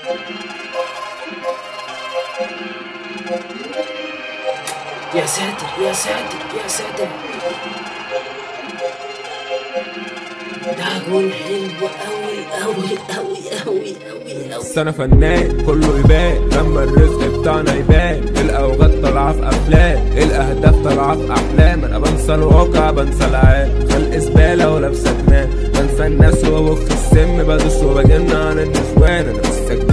يا ساتر يا ساتر يا ساتر ده جون حلو قوي قوي قوي قوي قوي قوي بس انا فنان كله يبان لما الرزق بتاعنا يبان الاوقات طالعه في افلام الاهداف طالعه في احلام انا بنسى الواقع بنسى العام خلق زباله ولابسه كمام بنسى الناس وبخ السم بدوس وبجن عن النسوان انا مش